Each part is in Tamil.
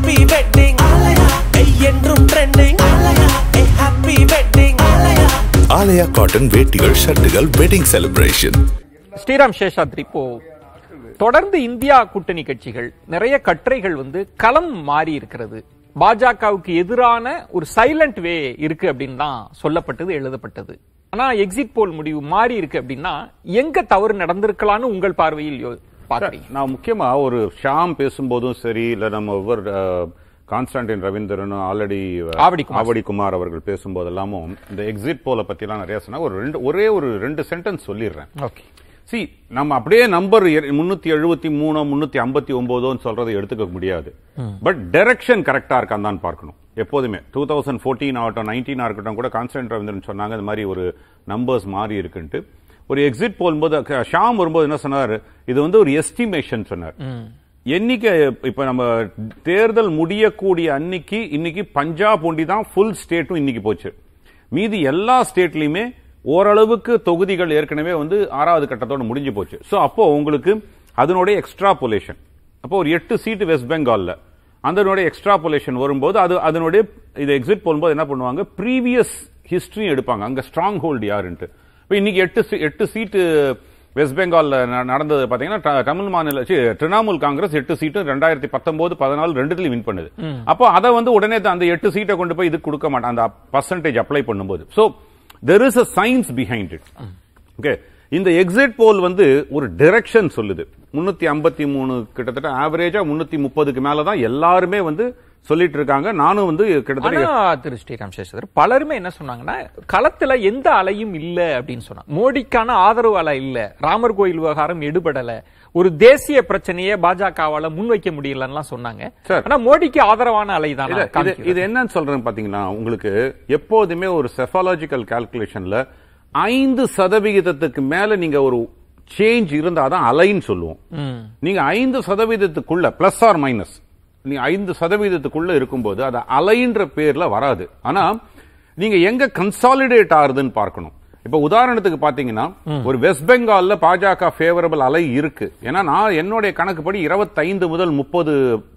ஹாப்பி வெட்டிங் ஆலயா என்றும் trending Alaya happy wedding Alaya Alaya cotton வேட்டிகள் ஷர்ட்டுகள் வெட்டிங் செலிப்ரேஷன் ஸ்ரீராம் சேஷாத்ரி இப்போ தொடர்ந்து இந்தியா கூட்டணி கட்சிகள் நிறைய கட்டுரைகள் வந்து களம் மாறி இருக்கிறது பாஜகவுக்கு எதிரான ஒரு சைலண்ட் வே இருக்கு அப்படின்னு தான் சொல்லப்பட்டது எழுதப்பட்டது ஆனா எக்ஸிட் போல் முடிவு மாறி இருக்கு அப்படின்னா எங்க தவறு நடந்திருக்கலாம்னு உங்கள் பார்வையில் யோ- பார்க்கறீங்க நான் முக்கியமா ஒரு ஷாம் பேசும்போதும் சரி இல்ல நம்ம ஒவ்வொரு கான்ஸ்டன்டின் ரவீந்திரன் ஆல்ரெடி ஆவடி குமார். ஆவடி குமார் அவர்கள் பேசும்போதெல்லாமும் இந்த எக்ஸிட் போல பத்தி எல்லாம் நிறைய சொன்னா ஒரு ரெண்டு ஒரே ஒரு ரெண்டு சென்டென்ஸ் சொல்லிடுறேன் ஓகே சி நம்ம அப்படியே நம்பர் முன்னூத்தி எழுபத்தி மூணு முன்னூத்தி ஐம்பத்தி ஒன்பதோன்னு சொல்றதை எடுத்துக்க முடியாது பட் டைரக்ஷன் கரெக்டா இருக்கான்னு தான் பார்க்கணும் எப்போதுமே டூ தௌசண்ட் ஃபோர்டீன் ஆகட்டும் நைன்டீனா இருக்கட்டும் கூட கான்ஸ்டன்ட் ரவீந்திரன் சொன்னாங்க இந்த மாதிரி ஒரு நம்பர்ஸ் மாறி இருக்குன்ட்டு ஒரு எக்ஸிட் போகும்போது க- ஷாம் வரும்போது என்ன சொன்னார் இது வந்து ஒரு எஸ்டிமேஷன் சொன்னார் எண்ணிக்கை இப்ப நம்ம தேர்தல் முடியக்கூடிய அன்னைக்கு இன்னைக்கு பஞ்சாப் ஒண்டி தான் ஃபுல் ஸ்டேட்டும் இன்னைக்கு போச்சு மீதி எல்லா ஸ்டேட்லயுமே ஓரளவுக்கு தொகுதிகள் ஏற்கனவே வந்து ஆறாவது கட்டத்தோட முடிஞ்சு போச்சு சோ அப்போ உங்களுக்கு அதனுடைய எக்ஸ்ட்ராபுலேஷன் அப்போ ஒரு எட்டு சீட்டு வெஸ்ட் பெங்கால்ல அதனுடைய எக்ஸ்ட்ராபுலேஷன் வரும்போது அது அதனுடைய இது எக்ஸிட் போகும்போது என்ன பண்ணுவாங்க ப்ரீவியஸ் ஹிஸ்டரி எடுப்பாங்க அங்க ஸ்ட்ராங் ஹோல்டு யாருன்ட்டு இப்போ இன்னைக்கு எட்டு சீ- எட்டு சீட்டு வெஸ்ட் பெங்கால்ல ந- நடந்தது பாத்தீங்கன்னா ட- தமிழ் மாநில சி, திரிணாமுல் காங்கிரஸ் எட்டு சீட்டு ரெண்டாயிரத்தி பத்தொன்பது பதினாலு ரெண்டுலயும் வின் பண்ணுது அப்போ அதை வந்து உடனே தான் அந்த எட்டு சீட்டை கொண்டு போய் இது கொடுக்க மாட்டான் அந்த பர்சன்டேஜ் அப்ளை பண்ணும்போது so there is a science behind it okay இந்த எக்ஸிட் போல் வந்து ஒரு டைரக்ஷன் சொல்லுது முன்னூத்தி ஐம்பத்தி மூணு கிட்டத்தட்ட ஆவரேஜா முன்னூத்தி முப்பதுக்கு மேலதான் எல்லாருமே வந்து சொல்லிட்டு இருக்காங்க நானும் வந்து கிட்டத்தட்ட ஆனா திரு ஸ்ரீராம் சேஷதர் பலருமே என்ன சொன்னாங்கன்னா களத்துல எந்த அலையும் இல்ல அப்படின்னு சொன்னாங்க மோடிக்கான ஆதரவு அலை இல்ல ராமர் கோயில் விவகாரம் எடுபடல ஒரு தேசிய பிரச்சனையை பாஜகவால முன்வைக்க முடியலன்னு சொன்னாங்க சார். ஆனா மோடிக்கு ஆதரவான அலை இது- தானே இது இது என்னன்னு சொல்றேன் பாத்தீங்கன்னா உங்களுக்கு எப்போதுமே ஒரு செஃபாலஜிக்கல் கால்குலேஷன்ல ஐந்து சதவிகிதத்துக்கு மேல நீங்க ஒரு சேஞ்ச் இருந்தாதான் அலைன்னு சொல்லுவோம் நீங்க ஐந்து சதவீதத்துக்குள்ள பிளஸ் ஆர் மைனஸ் நீங்க ஐந்து சதவீதத்துக்குள்ள இருக்கும்போது அது அலைன்ற பேர்ல வராது ஆனா நீங்க எங்க கன்சாலிடேட் ஆகுதுன்னு பார்க்கணும் இப்ப உதாரணத்துக்கு பாத்தீங்கன்னா ஒரு வெஸ்ட் பெங்கால்ல பாஜக ஃபேவரபிள் அலை இருக்கு ஏன்னா நான் என்னுடைய கணக்குப்படி 25 முதல் முப்பது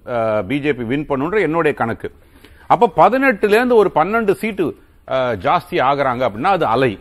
பிஜேபி வின் பண்ணுன்ற என்னுடைய கணக்கு அப்ப பதினெட்டுல இருந்து ஒரு பன்னெண்டு சீட்டு அஹ், ஜாஸ்தி ஆகுறாங்க அப்படின்னா அது அலை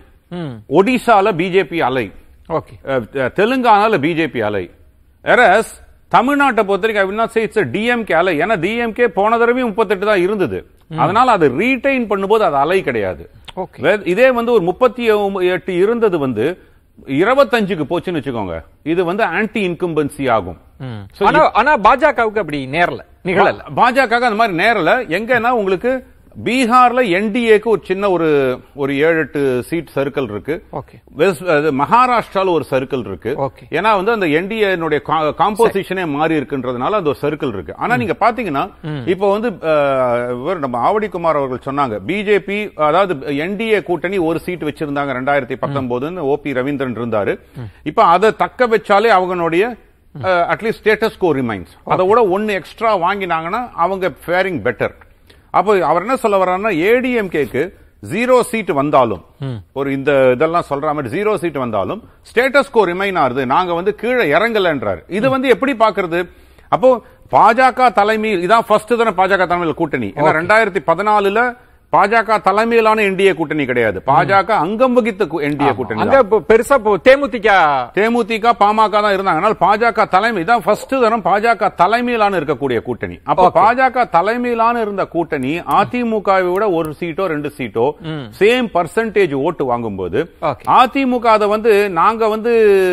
ஒடிசால பிஜேபி அலை ஓகே அஹ், அஹ், தெலுங்கானால பிஜேபி அலை எரஸ் தமிழ்நாட்டை பொறுத்த வரைக்கும் I will not say it's a DMK அலை ஏன்னா டிஎம்கே போன தடவையும் முப்பத்தெட்டு தான் இருந்தது அதனால அது ரீடைன் பண்ணும்போது அது அலை கிடையாது Okay. வே- இதே வந்து ஒரு முப்பத்தி எட்டு இருந்தது வந்து இருபத்தஞ்சுக்கு போச்சுன்னு வச்சுக்கோங்க இது வந்து ஆன்டி இன்கம்பன்சி ஆகும் So, ஆனா ஆனா பாஜகவுக்கு அப்படி நேரல நிகழல பாஜக அந்த மாதிரி நேரல எங்கன்னா உங்களுக்கு பீகார்ல என்டிஏக்கு ஒரு சின்ன ஒரு ஒரு ஏழு எட்டு சீட் சர்க்கிள் இருக்கு Okay. வெஸ்ட் அது மகாராஷ்டிரால ஒரு சர்க்கிள் இருக்கு Okay. ஏன்னா வந்து அந்த என்டிஏ காம்போசிஷனே மாறி இருக்குன்றதுனால அந்த ஒரு சர்க்கிள் இருக்கு ஆனா நீங்க பாத்தீங்கன்னா இப்போ வந்து அஹ், இவர் நம்ம ஆவடி குமார் அவர்கள் சொன்னாங்க பிஜேபி அதாவது என்டிஏ கூட்டணி ஒரு சீட் வச்சிருந்தாங்க ரெண்டாயிரத்தி பத்தொன்பதுன்னு ஓபி ரவீந்திரன் இருந்தாரு இப்ப அதை தக்க வச்சாலே அவங்களுடைய அட்லீஸ்ட் ஸ்டேட்டஸ் கோ ரிமைன்ஸ் அதை விட ஒன்னு எக்ஸ்ட்ரா வாங்கினாங்கன்னா அவங்க ஃபேரிங் பெட்டர் அப்போ அவர் என்ன சொல்ல வர்றாருன்னா ஏடிஎம்கேக்கு ஜீரோ சீட் வந்தாலும் ஒரு இந்த இதெல்லாம் சொல்ற மாதிரி ஜீரோ சீட் வந்தாலும் ஸ்டேட்டஸ் கோ ரிமைன் ஆகுது நாங்க வந்து கீழே இறங்கலன்றாரு இது வந்து எப்படி பாக்குறது அப்போ பாஜக தலைமையில் இதான் ஃபர்ஸ்ட் தானே பாஜக தலைமையில் கூட்டணி ஏன்னா ரெண்டாயிரத்தி பதினாலுல பாஜக தலைமையிலான என்டிஏ கூட்டணி கிடையாது பாஜக அங்கம் வகித்த என்டிஏ கூட்டணி அங்க தான். இப்போ பெருசா இப்போ தேமுதிக தேமுதிக பாமக தான் இருந்தாங்க ஆனால் பாஜக தலைமை இதான் ஃபர்ஸ்ட் தரம் பாஜக தலைமையிலான இருக்கக்கூடிய கூட்டணி அப்ப பாஜக தலைமையிலான இருந்த கூட்டணி அதிமுகவை விட ஒரு சீட்டோ ரெண்டு சீட்டோ சேம் பர்சன்டேஜ் ஓட்டு வாங்கும்போது Okay. அதிமுக அதை வந்து நாங்க வந்து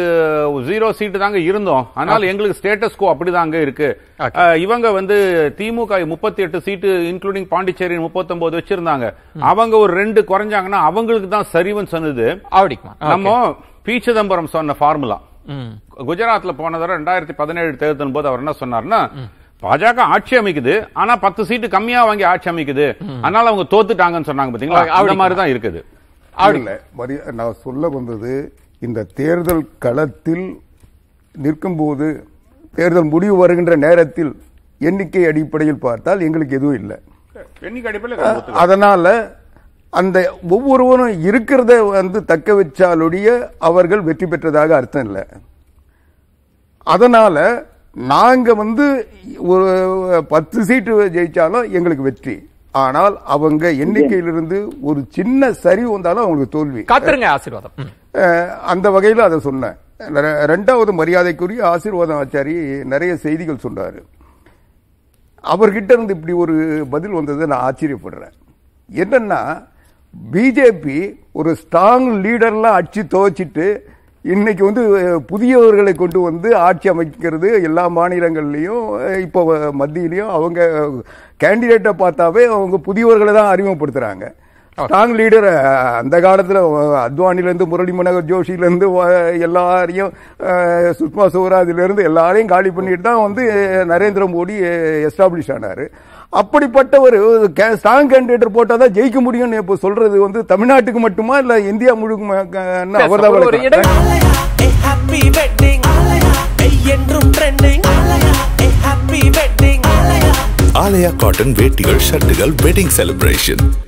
ஜீரோ சீட்டு தாங்க இருந்தோம் அதனால எங்களுக்கு ஸ்டேட்டஸ் கோ அப்படிதாங்க இருக்கு Okay. அஹ், இவங்க வந்து திமுக முப்பத்தி எட்டு சீட்டு இன்க்ளூடிங் பாண்டிச்சேரி முப்பத்தொன்பது வச்சிருந்தாங்க அவங்க ஒரு ரெண்டு குறைஞ்சாங்கன்னா அவங்களுக்கு தான் சரிவுன்னு சொன்னது ஆவடிக்குமா நம்ம பி சிதம்பரம் சொன்ன ஃபார்முலா குஜராத்ல போன தடவை ரெண்டாயிரத்தி பதினேழு தேர்தல் போது அவர் என்ன சொன்னார்னா பாஜக ஆட்சி அமைக்குது ஆனா பத்து சீட்டு கம்மியா வாங்கி ஆட்சி அமைக்குது அதனால அவங்க தோத்துட்டாங்கன்னு சொன்னாங்க பாத்தீங்களா அப்படி- அந்த மாதிரி தான் இருக்குது இல்ல மரி- நான் சொல்ல வந்தது இந்த தேர்தல் களத்தில் நிற்கும்போது தேர்தல் முடிவு வருகின்ற நேரத்தில் எண்ணிக்கை அடிப்படையில் பார்த்தால் எங்களுக்கு எதுவும் இல்லை எண்ணிக்கை அடிப்படையில் அதனால அந்த ஒவ்வொருவரும் இருக்கிறத வந்து தக்க வச்சாலொழிய அவர்கள் வெற்றி பெற்றதாக அர்த்தம் இல்லை அதனால நாங்க வந்து ஒரு பத்து சீட்டு ஜெயிச்சாலும் எங்களுக்கு வெற்றி ஆனால் அவங்க எண்ணிக்கையிலிருந்து ஒரு சின்ன சரிவு வந்தாலும் அவங்களுக்கு தோல்வி காத்திருங்க ஆசீர்வாதம் ம். அஹ், அந்த வகையில் அதை சொன்னேன் ரெ- ரெண்டாவது மரியாதைக்குரிய ஆசீர்வாதம் ஆச்சாரி நிறைய செய்திகள் சொன்னாரு அவர்கிட்ட இருந்து இப்படி ஒரு பதில் வந்ததை நான் ஆச்சரியப்படுறேன் என்னன்னா பிஜேபி ஒரு ஸ்ட்ராங் லீடர்லாம் அடிச்சு துவச்சிட்டு இன்னைக்கு வந்து அஹ், புதியவர்களை கொண்டு வந்து ஆட்சி அமைக்கிறது எல்லா மாநிலங்கள்லையும் அஹ், இப்போ மத்தியிலையும் அவங்க கேண்டிடேட்டை பார்த்தாவே அவங்க புதியவர்களை தான் அறிமுகப்படுத்துறாங்க ஸ்ட்ராங் லீடர் அந்த காலத்துல அஹ், அத்வானிலேருந்து முரளி மனோகர் ஜோஷிலேருந்து எல்லாரையும் அஹ், சுஷ்மா சுவராஜில இருந்து எல்லாரையும் காலி பண்ணிட்டு தான் வந்து அஹ், நரேந்திர மோடி எஸ்டாப்ளிஷ் ஆனாரு அப்படிப்பட்ட ஒரு ஸ்ட்ராங் கேண்டிடேட் போட்டா தான் ஜெயிக்க முடியும்னு இப்போ சொல்றது வந்து தமிழ்நாட்டுக்கு மட்டுமா இல்ல இந்தியா முழுக்க அவர் தான் ஒரு இடம் ஆலயா ஏ ஹாப்பி வெட்டிங் ஆலயா ஏய் என்றும் ட்ரெண்டிங் ஆலயா ஏ happy wedding Alaya Alaya cotton வேட்டிகள் ஷர்ட்டுகள் வெட்டிங் செலிப்ரேஷன்